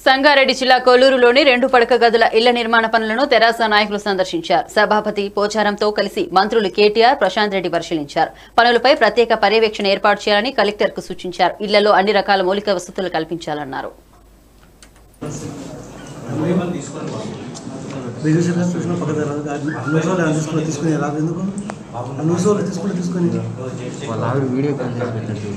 సంగారెడ్డి జిల్లా కొల్లూరులోని రెండు పడక గదుల ఇళ్ల నిర్మాణ పనులను తెరాస నాయకులు సందర్శించారు సభాపతి పోచారంతో కలిసి మంత్రులు కేటీఆర్ ప్రశాంత్ రెడ్డి పరిశీలించారు పనులపై ప్రత్యేక పర్యవేక్షణ ఏర్పాటు చేయాలని కలెక్టర్ కు సూచించారు ఇళ్లలో అన్ని రకాల మౌలిక వసతులు కల్పించాలన్నారు రిజిస్టర్ గారు చూసిన పక్కన రాదు అన్ని రోజులు తీసుకుని తీసుకుని రాదు ఎందుకు అన్ని రోజులు తీసుకుని తీసుకుని వాళ్ళ ఆవిడ వీడియో కాల్ చేసి పెట్టండి